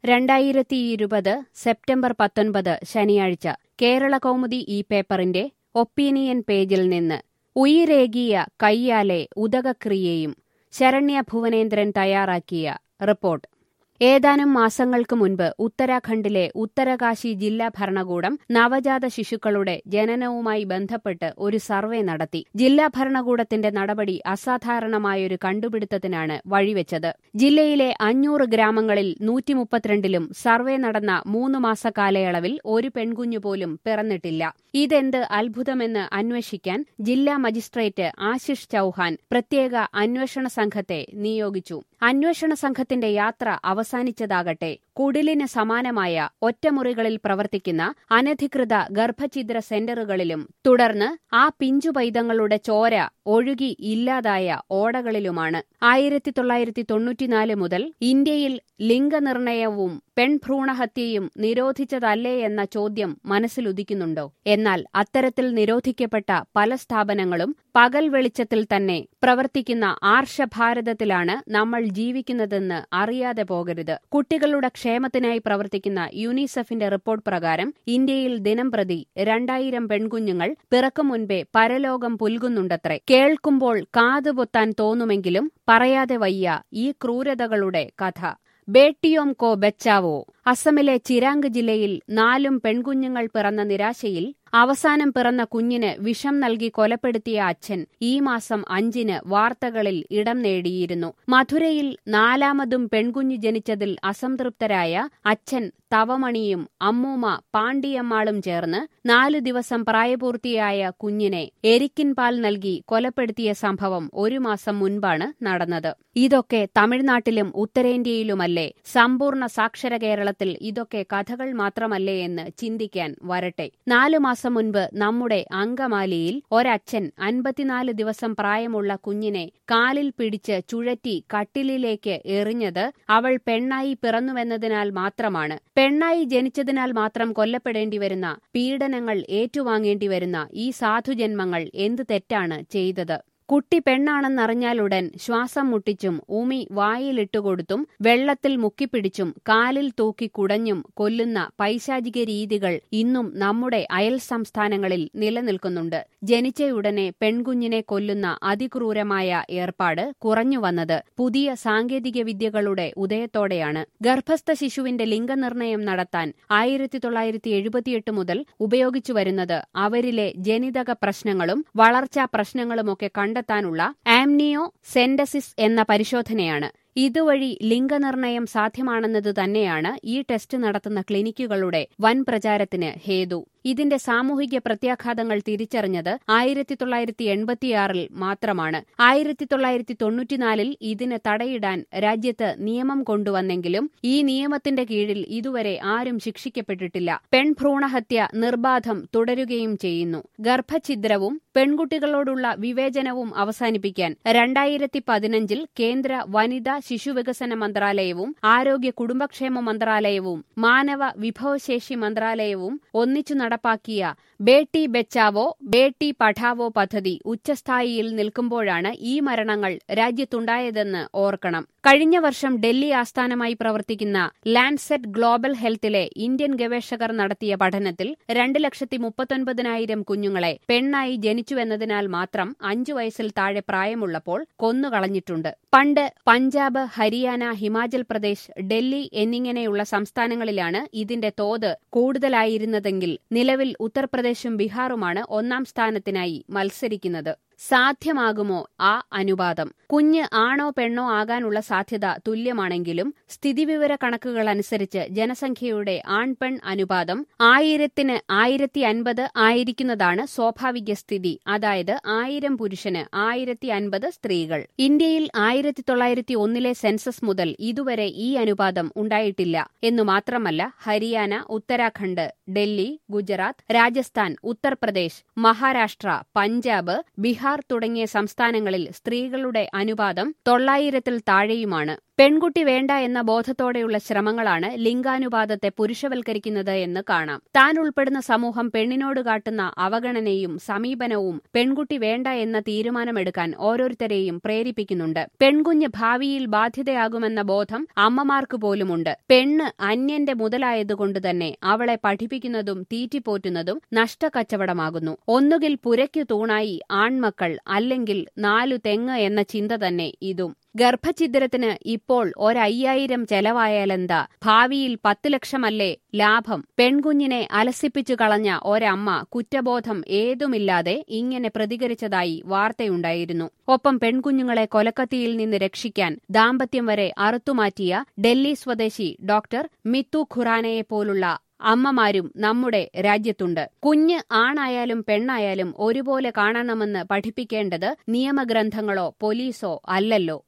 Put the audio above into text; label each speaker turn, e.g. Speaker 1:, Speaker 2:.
Speaker 1: രണ്ടായിരത്തി ഇരുപത് സെപ്റ്റംബർ പത്തൊൻപത് ശനിയാഴ്ച കേരള കൗമുദി ഈ പേപ്പറിന്റെ ഒപ്പീനിയൻ പേജിൽ നിന്ന് ഉയിരേകിയ കയ്യാലെ ഉദകക്രിയയും ശരണ്യ ഭുവനേന്ദ്രൻ തയ്യാറാക്കിയ റിപ്പോർട്ട് ഏതാനും മാസങ്ങൾക്ക് മുൻപ് ഉത്തരാഖണ്ഡിലെ ഉത്തരകാശി ജില്ലാ ഭരണകൂടം നവജാത ശിശുക്കളുടെ ജനനവുമായി ബന്ധപ്പെട്ട് ഒരു സർവേ നടത്തി ജില്ലാ ഭരണകൂടത്തിന്റെ നടപടി അസാധാരണമായൊരു കണ്ടുപിടുത്തത്തിനാണ് വഴിവെച്ചത് ജില്ലയിലെ അഞ്ഞൂറ് ഗ്രാമങ്ങളിൽ നൂറ്റിമുപ്പത്തിരണ്ടിലും സർവേ നടന്ന മൂന്ന് മാസ കാലയളവിൽ ഒരു പെൺകുഞ്ഞു പോലും പിറന്നിട്ടില്ല ഇതെന്ത് അത്ഭുതമെന്ന് അന്വേഷിക്കാൻ ജില്ലാ മജിസ്ട്രേറ്റ് ആശിഷ് ചൌഹാൻ പ്രത്യേക അന്വേഷണ സംഘത്തെ നിയോഗിച്ചു അന്വേഷണ സംഘത്തിന്റെ യാത്ര അവസാനിച്ചതാകട്ടെ കുടിലിന് സമാനമായ ഒറ്റമുറികളിൽ പ്രവർത്തിക്കുന്ന അനധികൃത ഗർഭഛിദ്ര സെന്ററുകളിലും തുടർന്ന് ആ പിഞ്ചു പൈതങ്ങളുടെ ചോര ഒഴുകി ഇല്ലാതായ ഓടകളിലുമാണ് ആയിരത്തി തൊള്ളായിരത്തി തൊണ്ണൂറ്റിനാല് മുതൽ ഇന്ത്യയിൽ ലിംഗനിർണയവും പെൺഭ്രൂണഹത്യയും നിരോധിച്ചതല്ലേ എന്ന ചോദ്യം മനസ്സിലുദിക്കുന്നുണ്ടോ എന്നാൽ അത്തരത്തിൽ നിരോധിക്കപ്പെട്ട പല സ്ഥാപനങ്ങളും പകൽ വെളിച്ചത്തിൽ തന്നെ പ്രവർത്തിക്കുന്ന ആർഷഭാരതത്തിലാണ് നമ്മൾ ജീവിക്കുന്നതെന്ന് അറിയാതെ പോകരുത് കുട്ടികളുടെ ക്ഷേമത്തിനായി പ്രവർത്തിക്കുന്ന യൂണിസെഫിന്റെ റിപ്പോർട്ട് പ്രകാരം ഇന്ത്യയിൽ ദിനംപ്രതി രണ്ടായിരം പെൺകുഞ്ഞുങ്ങൾ പിറക്കും മുൻപേ പരലോകം പുൽകുന്നുണ്ടത്രേ കേൾക്കുമ്പോൾ കാതുപൊത്താൻ തോന്നുമെങ്കിലും പറയാതെ വയ്യ ഈ ക്രൂരതകളുടെ കഥ ബേട്ടിയോം കോ ബച്ചാവോ അസമിലെ ചിരാങ് ജില്ലയിൽ നാലും പെൺകുഞ്ഞുങ്ങൾ പിറന്ന നിരാശയിൽ അവസാനം പിറന്ന കുഞ്ഞിന് വിഷം നൽകി കൊലപ്പെടുത്തിയ അച്ഛൻ ഈ മാസം അഞ്ചിന് വാർത്തകളിൽ ഇടം നേടിയിരുന്നു മധുരയിൽ നാലാമതും പെൺകുഞ്ഞ് ജനിച്ചതിൽ അസംതൃപ്തരായ അച്ഛൻ തവമണിയും അമ്മൂമ്മ പാണ്ടിയമ്മാളും ചേർന്ന് നാലു ദിവസം പ്രായപൂർത്തിയായ കുഞ്ഞിനെ എരിക്കിൻ പാൽ നൽകി കൊലപ്പെടുത്തിയ സംഭവം ഒരു മാസം മുൻപാണ് നടന്നത് ഇതൊക്കെ തമിഴ്നാട്ടിലും ഉത്തരേന്ത്യയിലുമല്ലേ സമ്പൂർണ്ണ സാക്ഷര കേരളത്തിൽ ഇതൊക്കെ കഥകൾ മാത്രമല്ലേ എന്ന് ചിന്തിക്കാൻ വരട്ടെ നാലു മാസം മുൻപ് നമ്മുടെ അങ്കമാലിയിൽ ഒരച്ഛൻ അൻപത്തിനാല് ദിവസം പ്രായമുള്ള കുഞ്ഞിനെ കാലിൽ പിടിച്ച് ചുഴറ്റി കട്ടിലിലേക്ക് എറിഞ്ഞത് അവൾ പെണ്ണായി പിറന്നുവെന്നതിനാൽ മാത്രമാണ് പെണ്ണായി ജനിച്ചതിനാൽ മാത്രം കൊല്ലപ്പെടേണ്ടി വരുന്ന പീഡനങ്ങൾ ഏറ്റുവാങ്ങേണ്ടി വരുന്ന ഈ സാധുജന്മങ്ങൾ എന്ത് തെറ്റാണ് ചെയ്തത് കുട്ടി പെണ്ണാണെന്നറിഞ്ഞാലുടൻ ശ്വാസം മുട്ടിച്ചും ഉമി വായിലിട്ടുകൊടുത്തും വെള്ളത്തിൽ മുക്കിപ്പിടിച്ചും കാലിൽ തൂക്കി കുടഞ്ഞും കൊല്ലുന്ന പൈശാചിക രീതികൾ ഇന്നും നമ്മുടെ അയൽ സംസ്ഥാനങ്ങളിൽ നിലനിൽക്കുന്നുണ്ട് ജനിച്ചയുടനെ പെൺകുഞ്ഞിനെ കൊല്ലുന്ന അതിക്രൂരമായ ഏർപ്പാട് കുറഞ്ഞുവന്നത് പുതിയ സാങ്കേതിക വിദ്യകളുടെ ഉദയത്തോടെയാണ് ഗർഭസ്ഥ ശിശുവിന്റെ ലിംഗനിർണയം നടത്താൻ ആയിരത്തി തൊള്ളായിരത്തി എഴുപത്തിയെട്ട് മുതൽ ഉപയോഗിച്ചു വരുന്നത് അവരിലെ ജനിതക പ്രശ്നങ്ങളും വളർച്ചാ പ്രശ്നങ്ങളുമൊക്കെ കണ്ടെത്താനുള്ള ആംനിയോ സെന്റസിസ് എന്ന പരിശോധനയാണ് ഇതുവഴി ലിംഗനിർണയം സാധ്യമാണെന്നത് തന്നെയാണ് ഈ ടെസ്റ്റ് നടത്തുന്ന ക്ലിനിക്കുകളുടെ വൻ പ്രചാരത്തിന് ഹേതു ഇതിന്റെ സാമൂഹിക പ്രത്യാഘാതങ്ങൾ തിരിച്ചറിഞ്ഞത് ആയിരത്തി തൊള്ളായിരത്തി എൺപത്തിയാറിൽ മാത്രമാണ് ആയിരത്തി തൊള്ളായിരത്തി തൊണ്ണൂറ്റിനാലിൽ ഇതിന് തടയിടാൻ രാജ്യത്ത് നിയമം കൊണ്ടുവന്നെങ്കിലും ഈ നിയമത്തിന്റെ കീഴിൽ ഇതുവരെ ആരും ശിക്ഷിക്കപ്പെട്ടിട്ടില്ല പെൺഭ്രൂണഹത്യ നിർബാധം തുടരുകയും ചെയ്യുന്നു ഗർഭഛിദ്രവും പെൺകുട്ടികളോടുള്ള വിവേചനവും അവസാനിപ്പിക്കാൻ രണ്ടായിരത്തി പതിനഞ്ചിൽ കേന്ദ്ര വനിതാ ശിശുവികസന മന്ത്രാലയവും ആരോഗ്യ കുടുംബക്ഷേമ മന്ത്രാലയവും മാനവ വിഭവശേഷി മന്ത്രാലയവും ഒന്നിച്ചു നടപ്പാക്കിയ ബേട്ടി ബച്ചാവോ ബേട്ടി പഠാവോ പദ്ധതി ഉച്ചസ്ഥായിയിൽ നിൽക്കുമ്പോഴാണ് ഈ മരണങ്ങൾ രാജ്യത്തുണ്ടായതെന്ന് ഓർക്കണം കഴിഞ്ഞ വർഷം ഡൽഹി ആസ്ഥാനമായി പ്രവർത്തിക്കുന്ന ലാൻഡ്സെറ്റ് ഗ്ലോബൽ ഹെൽത്തിലെ ഇന്ത്യൻ ഗവേഷകർ നടത്തിയ പഠനത്തിൽ രണ്ട് ലക്ഷത്തി മുപ്പത്തൊൻപതിനായിരം കുഞ്ഞുങ്ങളെ പെണ്ണായി ജനിച്ചുവെന്നതിനാൽ മാത്രം അഞ്ചു വയസ്സിൽ താഴെ പ്രായമുള്ളപ്പോൾ കൊന്നുകളഞ്ഞിട്ടുണ്ട് പണ്ട് പഞ്ചാബ് ഹരിയാന ഹിമാചൽ പ്രദേശ് ഡൽഹി എന്നിങ്ങനെയുള്ള സംസ്ഥാനങ്ങളിലാണ് ഇതിന്റെ തോത് കൂടുതലായിരുന്നതെങ്കിൽ നിലവിൽ ഉത്തർപ്രദേശും ബീഹാറുമാണ് ഒന്നാം സ്ഥാനത്തിനായി മത്സരിക്കുന്നത് സാധ്യമാകുമോ ആ അനുപാതം കുഞ്ഞ് ആണോ പെണ്ണോ ആകാനുള്ള സാധ്യത തുല്യമാണെങ്കിലും സ്ഥിതിവിവര കണക്കുകൾ അനുസരിച്ച് ജനസംഖ്യയുടെ ആൺപെൺ അനുപാതം ആയിരത്തിന് ആയിരത്തി അൻപത് ആയിരിക്കുന്നതാണ് സ്വാഭാവിക സ്ഥിതി അതായത് ആയിരം പുരുഷന് ആയിരത്തി അൻപത് സ്ത്രീകൾ ഇന്ത്യയിൽ ആയിരത്തി തൊള്ളായിരത്തി ഒന്നിലെ സെൻസസ് മുതൽ ഇതുവരെ ഈ അനുപാതം ഉണ്ടായിട്ടില്ല എന്നു മാത്രമല്ല ഹരിയാന ഉത്തരാഖണ്ഡ് ഡൽഹി ഗുജറാത്ത് രാജസ്ഥാൻ ഉത്തർപ്രദേശ് മഹാരാഷ്ട്ര പഞ്ചാബ് ബീഹാർ തുടങ്ങിയ സംസ്ഥാനങ്ങളിൽ സ്ത്രീകളുടെ അനുപാതം തൊള്ളായിരത്തിൽ താഴെയുമാണ് പെൺകുട്ടി വേണ്ട എന്ന ബോധത്തോടെയുള്ള ശ്രമങ്ങളാണ് ലിംഗാനുപാതത്തെ പുരുഷവൽക്കരിക്കുന്നത് എന്ന് കാണാം താൻ ഉൾപ്പെടുന്ന സമൂഹം പെണ്ണിനോട് കാട്ടുന്ന അവഗണനയും സമീപനവും പെൺകുട്ടി വേണ്ട എന്ന തീരുമാനമെടുക്കാൻ ഓരോരുത്തരെയും പ്രേരിപ്പിക്കുന്നുണ്ട് പെൺകുഞ്ഞ് ഭാവിയിൽ ബാധ്യതയാകുമെന്ന ബോധം അമ്മമാർക്ക് പോലുമുണ്ട് പെണ്ണ് അന്യന്റെ മുതലായതുകൊണ്ട് തന്നെ അവളെ പഠിപ്പിക്കുന്നതും തീറ്റിപ്പോറ്റുന്നതും നഷ്ടക്കച്ചവടമാകുന്നു ഒന്നുകിൽ പുരയ്ക്കു തൂണായി ആൺമക്കൾ അല്ലെങ്കിൽ നാലു തെങ്ങ് എന്ന ചിന്ത തന്നെ ഇതും ഗർഭഛിദ്രത്തിന് ഇപ്പോൾ ഒരയ്യായിരം ചെലവായാലെന്താ ഭാവിയിൽ പത്ത് ലക്ഷമല്ലേ ലാഭം പെൺകുഞ്ഞിനെ അലസിപ്പിച്ചു കളഞ്ഞ ഒരമ്മ കുറ്റബോധം ഏതുമില്ലാതെ ഇങ്ങനെ പ്രതികരിച്ചതായി വാർത്തയുണ്ടായിരുന്നു ഒപ്പം പെൺകുഞ്ഞുങ്ങളെ കൊലക്കത്തിയിൽ നിന്ന് രക്ഷിക്കാൻ ദാമ്പത്യം വരെ അറുത്തുമാറ്റിയ ഡൽഹി സ്വദേശി ഡോക്ടർ മിത്തു ഖുറാനയെ പോലുള്ള അമ്മമാരും നമ്മുടെ രാജ്യത്തുണ്ട് കുഞ്ഞ് ആണായാലും പെണ്ണായാലും ഒരുപോലെ കാണണമെന്ന് പഠിപ്പിക്കേണ്ടത് നിയമഗ്രന്ഥങ്ങളോ പോലീസോ അല്ലല്ലോ